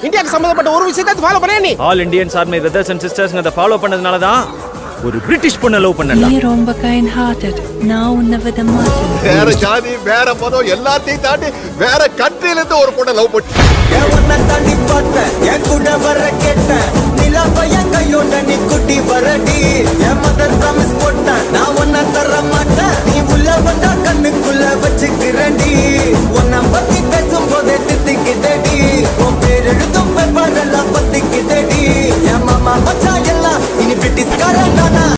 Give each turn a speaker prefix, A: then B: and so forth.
A: இந்தியாவுக்கு சம்பந்தப்பட்ட ஒரு விஷயத்தை ஃபாலோ பண்ணே நீ
B: all Indians are my brothers and sisters அதை ஃபாலோ பண்ணதுனால தான் ஒரு பிரிட்டிஷ் பொண்ணை லவ் பண்ணல
C: நீ ரொம்ப கைண்ட் ஹார்ட்டட் நான் உன்னை விட மாட்டேன்
D: வேற ஜாதி வேற மதம் எல்லாத்தையும் தாண்டி வேற கண்ட்ரில இருந்து ஒரு பொண்ணை லவ் பண்ணி
E: என் உன்னை தாண்டி பார்த்தேன் என் கூட வர கேட்டேன் நிலவ